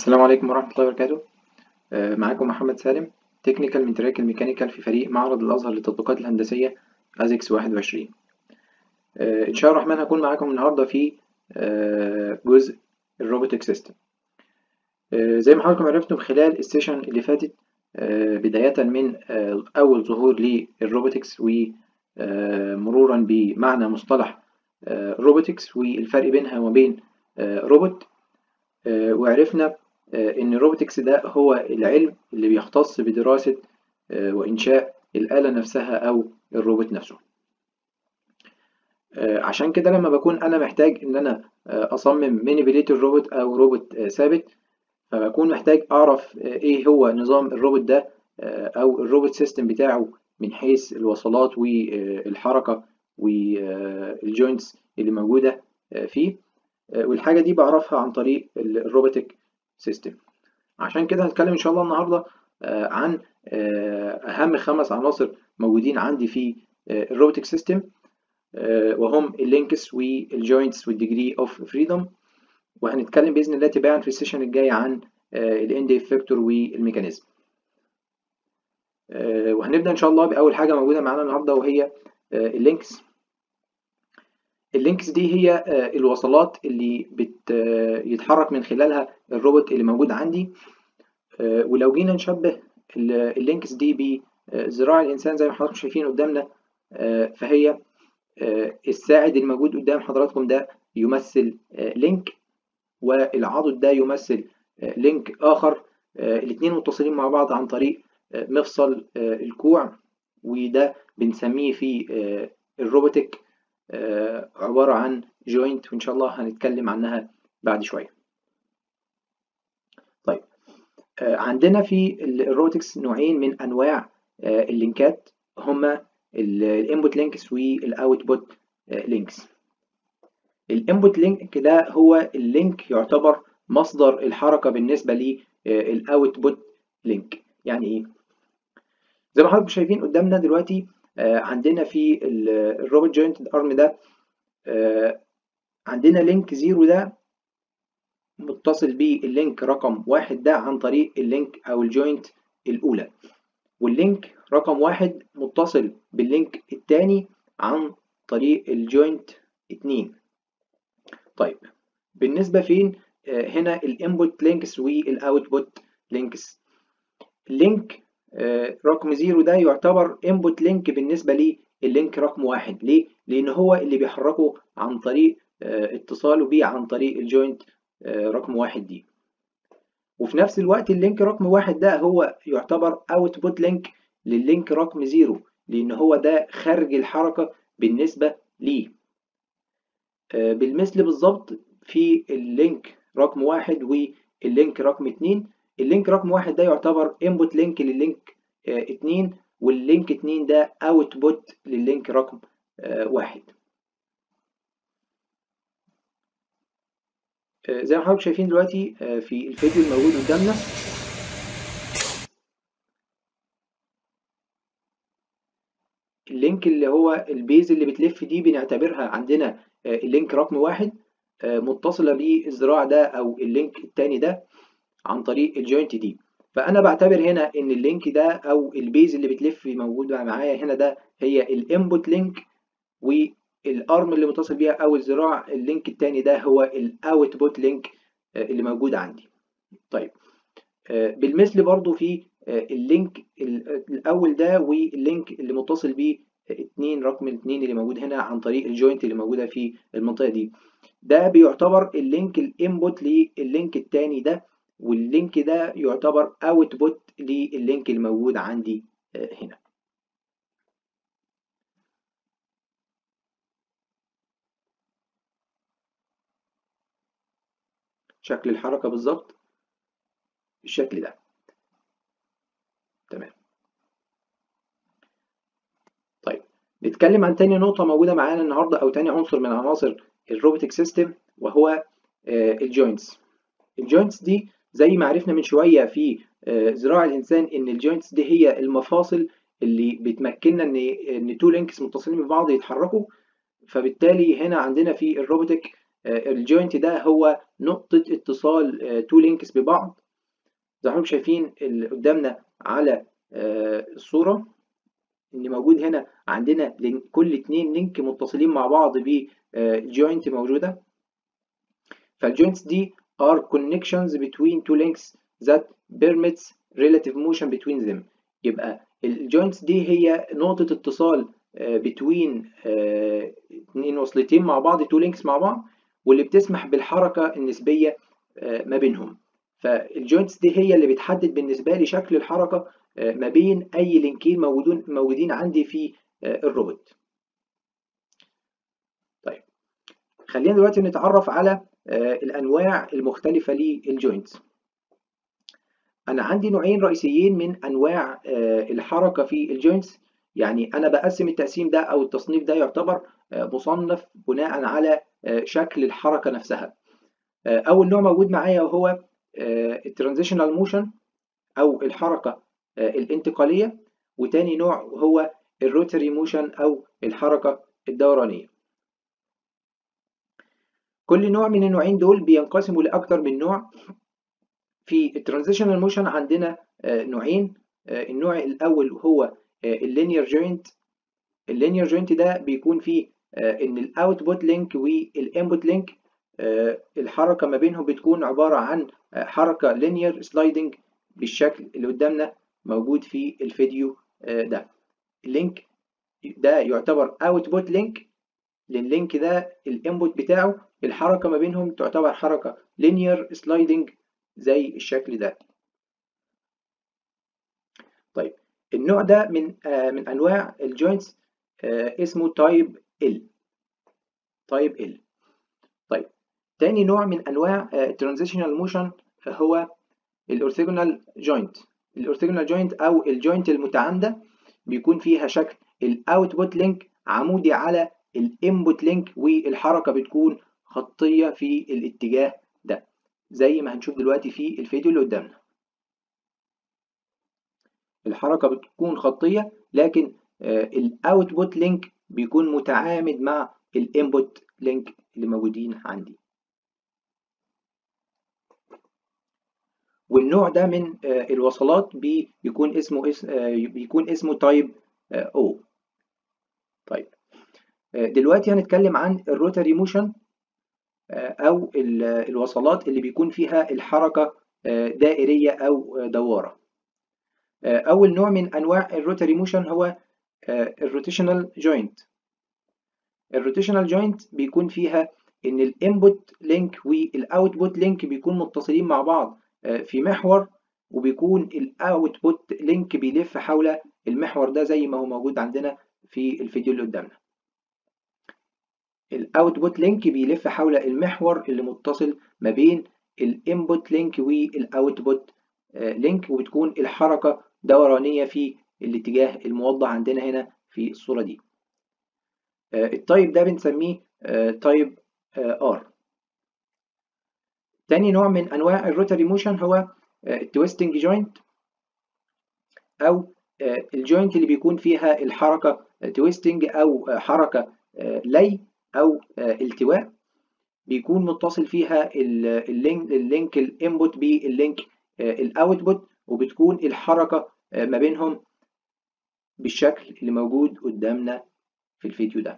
السلام عليكم ورحمة الله وبركاته آه، معاكم محمد سالم تكنيكال من تراك الميكانيكال في فريق معرض الأزهر للتطبيقات الهندسية أزكس 21 آه، إن شاء الله الرحمن هكون معاكم النهاردة في آه، جزء الروبوتك سيستم زي ما حضراتكم عرفتم خلال السيشن اللي فاتت بداية من أول ظهور للروبوتكس ومرورا بمعنى مصطلح روبوتكس والفرق بينها وبين روبوت وعرفنا إن الروبوتكس ده هو العلم اللي بيختص بدراسة وإنشاء الآلة نفسها أو الروبوت نفسه عشان كده لما بكون أنا محتاج إن أنا أصمم مانيبيليتور روبوت أو روبوت ثابت فبكون محتاج أعرف إيه هو نظام الروبوت ده أو الروبوت سيستم بتاعه من حيث الوصلات والحركة والجوينتس اللي موجودة فيه والحاجة دي بعرفها عن طريق الروبوتك سيستم عشان كده هتكلم إن شاء الله النهاردة عن أهم خمس عناصر موجودين عندي في الروبوتك سيستم وهم اللينكس والجوينتس والديجري اوف فريدم وهنتكلم باذن الله تباعا في السيشن الجاي عن الاند افكتور والميكانيزم وهنبدا ان شاء الله باول حاجه موجوده معانا النهارده وهي اللينكس اللينكس دي هي الوصلات اللي بيتحرك من خلالها الروبوت اللي موجود عندي ولو جينا نشبه اللينكس دي بذراع الانسان زي ما حضراتكم شايفين قدامنا فهي الساعد الموجود قدام حضراتكم ده يمثل لينك والعضد ده يمثل لينك آخر الاتنين متصلين مع بعض عن طريق مفصل الكوع وده بنسميه في الروبوتك عبارة عن جوينت وإن شاء الله هنتكلم عنها بعد شوية طيب عندنا في الروبوتكس نوعين من أنواع اللينكات هما الانبوت لينكس والاوتبوت لينكس الانبوت لينك ده هو اللينك يعتبر مصدر الحركه بالنسبه للاوتبوت لينك يعني ايه زي ما حضراتكم شايفين قدامنا دلوقتي عندنا في الروبوت جوينت ارم ده عندنا لينك زيرو ده متصل باللينك رقم واحد ده عن طريق اللينك او الجوينت الاولى واللينك رقم واحد متصل باللينك التاني عن طريق الجوينت اتنين طيب بالنسبة فين آه هنا الانبوت لينكس والاوتبوت لينكس اللينك آه رقم زيرو ده يعتبر انبوت لينك بالنسبة لللينك رقم واحد ليه؟ لأن هو اللي بيحركه عن طريق آه اتصاله بيه عن طريق الجوينت رقم واحد دي وفي نفس الوقت اللينك رقم واحد ده هو يعتبر اوتبوت لينك لللينك رقم زيرو لان هو ده خارج الحركة بالنسبة ليه بالمثل بالظبط في اللينك رقم واحد واللينك رقم اتنين اللينك رقم واحد ده يعتبر انبوت لينك لللينك اتنين واللينك اتنين ده اوتبوت لللينك رقم واحد زي ما حضراتكم شايفين دلوقتي في الفيديو الموجود قدامنا اللينك اللي هو البيز اللي بتلف دي بنعتبرها عندنا اللينك رقم واحد متصلة بالذراع ده أو اللينك التاني ده عن طريق الجوينت دي فأنا بعتبر هنا إن اللينك ده أو البيز اللي بتلف موجودة معايا هنا ده هي الانبوت لينك والارم اللي متصل بيها أو الذراع اللينك التاني ده هو الاوتبوت لينك اللي موجود عندي طيب بالمثل برضو في اللينك الأول ده واللينك اللي متصل بيه اتنين رقم اتنين اللي موجود هنا عن طريق الجوينت اللي موجودة في المنطقة دي ده بيعتبر اللينك الانبوت لللينك التاني ده واللينك ده يعتبر اوتبوت لللينك الموجود عندي هنا شكل الحركة بالظبط بالشكل ده تمام طيب نتكلم عن تاني نقطة موجودة معانا النهاردة أو تاني عنصر من عناصر الروبوتك سيستم وهو الجوينتس الجوينتس دي زي ما عرفنا من شوية في ذراع الإنسان إن الجوينتس دي هي المفاصل اللي بتمكننا إن إن تو لينكس متصلين ببعض يتحركوا فبالتالي هنا عندنا في الروبوتك الجوينت ده هو نقطة اتصال تو لينكس ببعض زي ما حضراتكم شايفين اللي قدامنا على الصورة ان موجود هنا عندنا كل اتنين لينك متصلين مع بعض بجوينت موجودة فالجوينتس دي are connections between two links that permits relative motion between them يبقى الجوينتس دي هي نقطة اتصال between اتنين وصلتين مع بعض تو لينكس مع بعض واللي بتسمح بالحركة النسبية ما بينهم فالجوينتس دي هي اللي بتحدد بالنسبة لي شكل الحركة ما بين أي لينكين موجودون موجودين عندي في الروبوت طيب خلينا دلوقتي نتعرف على الأنواع المختلفة للجوينتس أنا عندي نوعين رئيسيين من أنواع الحركة في الجوينتس يعني أنا بقسم التقسيم ده أو التصنيف ده يعتبر مصنف بناء على شكل الحركة نفسها أول نوع موجود معايا وهو الترانزيشنال موشن أو الحركة الانتقالية وتاني نوع هو الروتري موشن أو الحركة الدورانية كل نوع من النوعين دول بينقسموا لأكتر من نوع في الترانزيشنال موشن عندنا نوعين النوع الأول هو اللينير جوينت اللينير جوينت ده بيكون فيه ان الاوتبوت لينك والانبوت لينك الحركه ما بينهم بتكون عباره عن حركه لينير سلايدنج بالشكل اللي قدامنا موجود في الفيديو ده اللينك ده يعتبر اوتبوت لينك لللينك ده الانبوت بتاعه الحركه ما بينهم تعتبر حركه لينير سلايدنج زي الشكل ده طيب النوع ده من من انواع الجوينتس اسمه تايب ال تايب ال طيب تاني نوع من انواع الترانزيشنال موشن هو الاورثوجونال جوينت الاورثوجونال جوينت او الجوينت المتعامده بيكون فيها شكل الاوتبوت لينك عمودي على الانبوت لينك والحركه بتكون خطيه في الاتجاه ده زي ما هنشوف دلوقتي في الفيديو اللي قدامنا الحركه بتكون خطيه لكن الاوتبوت لينك بيكون متعامد مع الانبوت لينك اللي موجودين عندي والنوع ده من الوصلات بيكون اسمه بيكون اسمه تايب او طيب دلوقتي هنتكلم عن الروتاري موشن او الوصلات اللي بيكون فيها الحركه دائريه او دواره اول نوع من انواع الروتاري موشن هو الروتيشنال جوينت الروتيشنال جوينت بيكون فيها ان الانبوت لينك والاوتبوت لينك بيكون متصلين مع بعض في محور وبيكون الاوتبوت لينك بيلف حول المحور ده زي ما هو موجود عندنا في الفيديو اللي قدامنا الاوتبوت لينك بيلف حول المحور اللي متصل ما بين الانبوت لينك والاوتبوت لينك وبتكون الحركه دورانيه في الاتجاه الموضح عندنا هنا في الصوره دي التايب ده بنسميه تايب ار تاني نوع من انواع الروتاري موشن هو التويستنج جوينت او الجوينت اللي بيكون فيها الحركه تويستنج او حركه لي او التواء بيكون متصل فيها اللينك اللينك الانبوت باللينك الاوتبوت وبتكون الحركه ما بينهم بالشكل اللي موجود قدامنا في الفيديو ده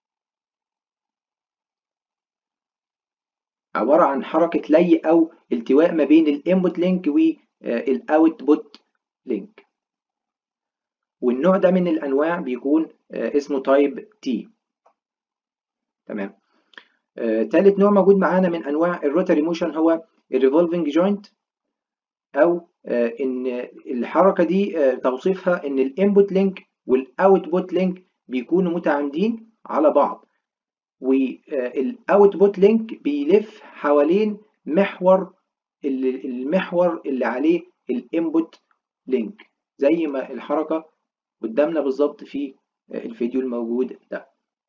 عبارة عن حركة لي أو التواء ما بين الانبوت لينك والاوتبوت لينك والنوع ده من الأنواع بيكون اسمه تايب تي تمام تالت نوع موجود معانا من أنواع الروتاري موشن هو الريفولفنج جوينت أو إن الحركة دي توصيفها إن الانبوت لينك والاوتبوت لينك بيكونوا متعامدين على بعض والاوتبوت لينك بيلف حوالين محور المحور اللي عليه الانبوت لينك زي ما الحركه قدامنا بالظبط في الفيديو الموجود ده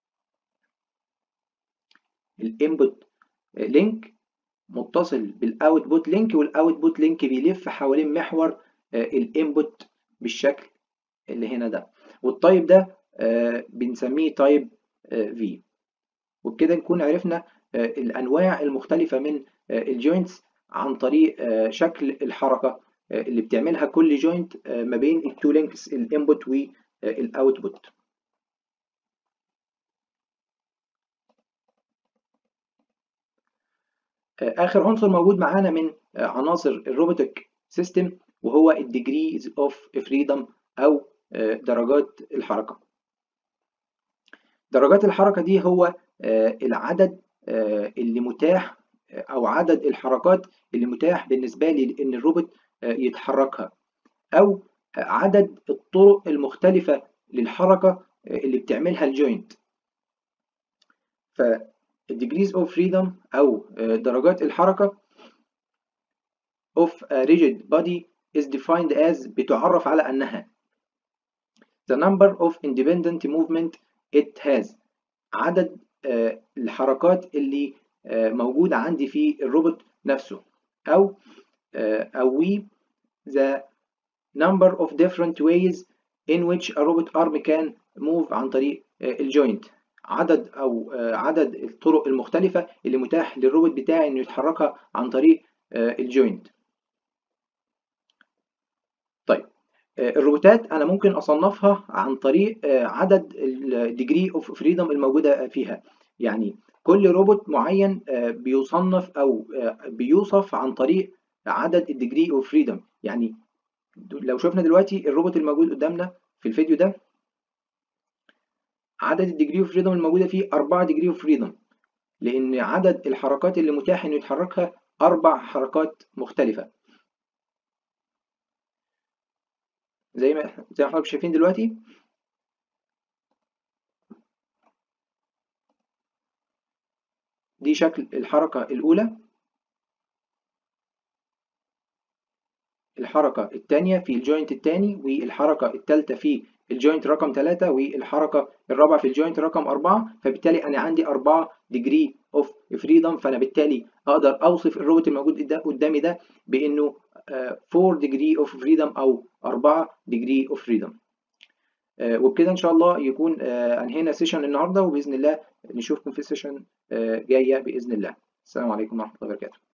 الانبوت لينك متصل بالاوتبوت لينك والاوتبوت لينك بيلف حوالين محور الانبوت بالشكل اللي هنا ده والتايب ده بنسميه تايب في وبكده نكون عرفنا الانواع المختلفه من الجوينتس عن طريق شكل الحركة اللي بتعملها كل جوينت ما بين التو لينكس الانبوت والاوتبوت اخر عنصر موجود معانا من عناصر الروبوتك سيستم وهو الديجريز اوف فريدم او درجات الحركه درجات الحركه دي هو العدد اللي متاح او عدد الحركات اللي متاح بالنسبه لي ان الروبوت يتحركها او عدد الطرق المختلفه للحركه اللي بتعملها الجوينت ف degrees of freedom أو درجات الحركة of a rigid body is defined as بتعرف على أنها the number of independent movement it has عدد الحركات اللي موجودة عندي في الروبوت نفسه أو أو we the number of different ways in which a robot arm can move عن طريق الجوينت عدد او عدد الطرق المختلفه اللي متاح للروبوت بتاعي انه يتحركها عن طريق الجوينت طيب الروبوتات انا ممكن اصنفها عن طريق عدد الديجري اوف فريدم الموجوده فيها يعني كل روبوت معين بيصنف او بيوصف عن طريق عدد الديجري اوف فريدم يعني لو شفنا دلوقتي الروبوت الموجود قدامنا في الفيديو ده عدد الديجري اوف فريدم الموجوده فيه 4 ديجري اوف فريدم لان عدد الحركات اللي متاح انه يتحركها اربع حركات مختلفه زي ما زي ما حضراتكم شايفين دلوقتي دي شكل الحركه الاولى الحركه الثانيه في الجوينت الثاني والحركه الثالثه في الجوينت رقم 3 والحركة الرابعة في الجوينت رقم 4 فبالتالي أنا عندي 4 ديجري اوف فريدم فأنا بالتالي أقدر أوصف الروبوت الموجود قدامي ده بإنه 4 ديجري اوف فريدم أو 4 ديجري اوف فريدم وبكده إن شاء الله يكون أنهينا سيشن النهاردة وبإذن الله نشوفكم في سيشن جاية بإذن الله السلام عليكم ورحمة الله وبركاته